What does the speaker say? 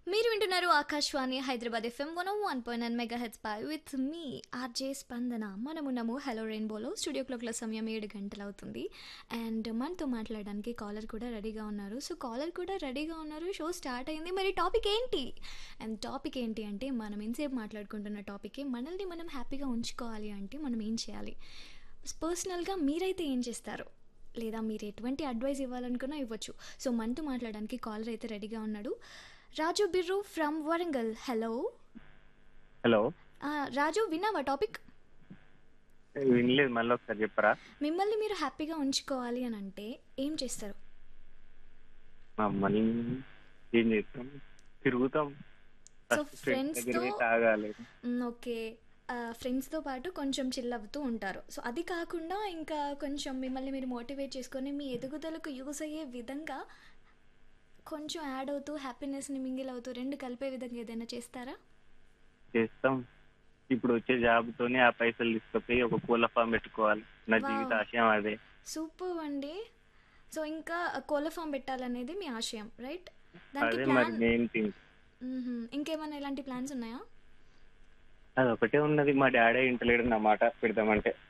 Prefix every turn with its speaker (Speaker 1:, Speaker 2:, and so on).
Speaker 1: మీరు వింటున్నారు Akashvani Hyderabad FM one one point nine mega హెచ్ పై విత్ మీ ఆర్జే స్పందన మనమున్నాము హలో రెయిన్బోలో స్టూడియో క్లాక్ల సమయం ఏడు గంటలు అవుతుంది అండ్ మనతో మాట్లాడడానికి కాలర్ కూడా రెడీగా ఉన్నారు సో కాలర్ కూడా రెడీగా ఉన్నారు షో స్టార్ట్ అయింది మరి టాపిక్ ఏంటి అండ్ టాపిక్ ఏంటి అంటే మనం ఎంతసేపు మాట్లాడుకుంటున్న టాపికే మనల్ని మనం హ్యాపీగా ఉంచుకోవాలి అంటే మనం ఏం చేయాలి పర్సనల్గా మీరైతే ఏం చేస్తారు లేదా మీరు ఎటువంటి అడ్వైస్ ఇవ్వాలనుకున్నా ఇవ్వచ్చు సో మనతో మాట్లాడడానికి కాలర్ అయితే రెడీగా ఉన్నాడు Raju Birru from Warangal hello
Speaker 2: hello
Speaker 1: Raju విన్నావా టాపిక్
Speaker 2: వినలేదు మళ్ళీ ఒకసారి చెప్పరా
Speaker 1: మిమ్మల్ని మీరు హ్యాపీగా ఉంచుకోవాలి అని అంటే ఏం చేస్తారు
Speaker 2: మమ్మల్ని ఏం చేస్తాం తిరుగుతాం
Speaker 1: So,
Speaker 2: ఫస్ట్ ఫ్రెండ్స్
Speaker 1: friends
Speaker 2: దగ్గర పోయి
Speaker 1: తో-
Speaker 2: తాగాలి
Speaker 1: ఓకే ఫ్రెండ్స్తో పాటు కొంచెం చిల్ అవుతూ ఉంటారు సో అది కాకుండా ఇంకా కొంచెం మిమ్మల్ని మీరు మోటివేట్ చేసుకొని మీ ఎదుగుదలకు యూస్ అయ్యే విధంగా కొంచెం యాడ్ అవుతూ హ్యాపీనెస్ని మింగిల్ అవుతూ రెండు కలిపే విధంగా ఏదైనా చేస్తారా
Speaker 2: చేస్తాం ఇప్పుడు వచ్చే జాబ్ తోనే ఆ పైసలు తీసుకుపోయి ఒక పూల ఫామ్ పెట్టుకోవాలి నా
Speaker 1: Wow.
Speaker 2: జీవిత ఆశయం అదే
Speaker 1: సూపర్ అండి సో ఇంకా కోళ్ళ ఫామ్ పెట్టాలనేది మీ ఆశయం రైట్
Speaker 2: అదే
Speaker 1: దానికి
Speaker 2: మరి
Speaker 1: ప్లాన్
Speaker 2: మెయిన్ థింగ్
Speaker 1: ఇంకేమైనా ఇలాంటి ప్లాన్స్ ఉన్నాయా
Speaker 2: అది ఒకటే ఉన్నది మా డాడీ ఇంటలేడు నా మాట పెడదామంటే